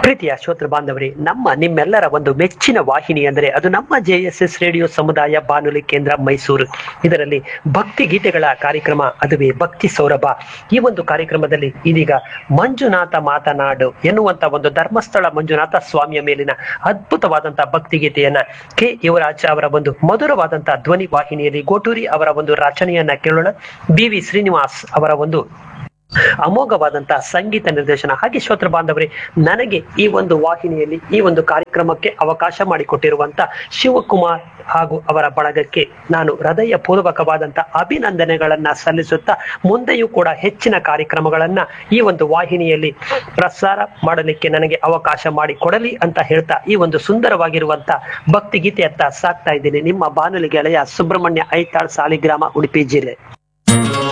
ಪ್ರೀತಿಯ ಶ್ರೋತೃ ಬಾಂಧವರೇ ನಮ್ಮ ನಿಮ್ಮೆಲ್ಲರ ಒಂದು ಮೆಚ್ಚಿನ ವಾಹಿನಿ ಅಂದರೆ ಅದು ನಮ್ಮ ಜೆ ಎಸ್ ಎಸ್ ರೇಡಿಯೋ ಸಮುದಾಯ ಬಾನುಲಿ ಕೇಂದ್ರ ಮೈಸೂರು ಇದರಲ್ಲಿ ಭಕ್ತಿ ಗೀತೆಗಳ ಕಾರ್ಯಕ್ರಮ ಅದುವೇ ಭಕ್ತಿ ಸೌರಭ ಈ ಒಂದು ಕಾರ್ಯಕ್ರಮದಲ್ಲಿ ಇದೀಗ ಮಂಜುನಾಥ ಮಾತನಾಡು ಎನ್ನುವಂತ ಒಂದು ಧರ್ಮಸ್ಥಳ ಮಂಜುನಾಥ ಸ್ವಾಮಿಯ ಮೇಲಿನ ಅದ್ಭುತವಾದಂತಹ ಭಕ್ತಿ ಗೀತೆಯನ್ನ ಕೆ ಯುವರಾಜ್ ಅವರ ಒಂದು ಮಧುರವಾದಂತಹ ಧ್ವನಿ ವಾಹಿನಿಯಲ್ಲಿ ಗೋಟೂರಿ ಅವರ ಒಂದು ರಚನೆಯನ್ನ ಕೇಳೋಣ ಬಿ ವಿ ಶ್ರೀನಿವಾಸ್ ಅವರ ಒಂದು ಅಮೋಘವಾದಂತಹ ಸಂಗೀತ ನಿರ್ದೇಶನ ಹಾಗೆ ಶ್ರೋತೃ ಬಾಂಧವರೇ ನನಗೆ ಈ ಒಂದು ವಾಹಿನಿಯಲ್ಲಿ ಈ ಒಂದು ಕಾರ್ಯಕ್ರಮಕ್ಕೆ ಅವಕಾಶ ಮಾಡಿಕೊಟ್ಟಿರುವಂತ ಶಿವಕುಮಾರ್ ಹಾಗೂ ಅವರ ಬಳಗಕ್ಕೆ ನಾನು ಹೃದಯ ಪೂರ್ವಕವಾದಂತ ಅಭಿನಂದನೆಗಳನ್ನ ಸಲ್ಲಿಸುತ್ತಾ ಮುಂದೆಯೂ ಕೂಡ ಹೆಚ್ಚಿನ ಕಾರ್ಯಕ್ರಮಗಳನ್ನ ಈ ಒಂದು ವಾಹಿನಿಯಲ್ಲಿ ಪ್ರಸಾರ ಮಾಡಲಿಕ್ಕೆ ನನಗೆ ಅವಕಾಶ ಮಾಡಿ ಕೊಡಲಿ ಅಂತ ಹೇಳ್ತಾ ಈ ಒಂದು ಸುಂದರವಾಗಿರುವಂತ ಭಕ್ತಿ ಗೀತೆಯತ್ತ ಸಾಕ್ತಾ ಇದ್ದೀನಿ ನಿಮ್ಮ ಬಾನುಲಿ ಗೆಳೆಯ ಸುಬ್ರಹ್ಮಣ್ಯ ಐತಾಳ್ ಸಾಲಿಗ್ರಾಮ ಉಡುಪಿ ಜಿಲ್ಲೆ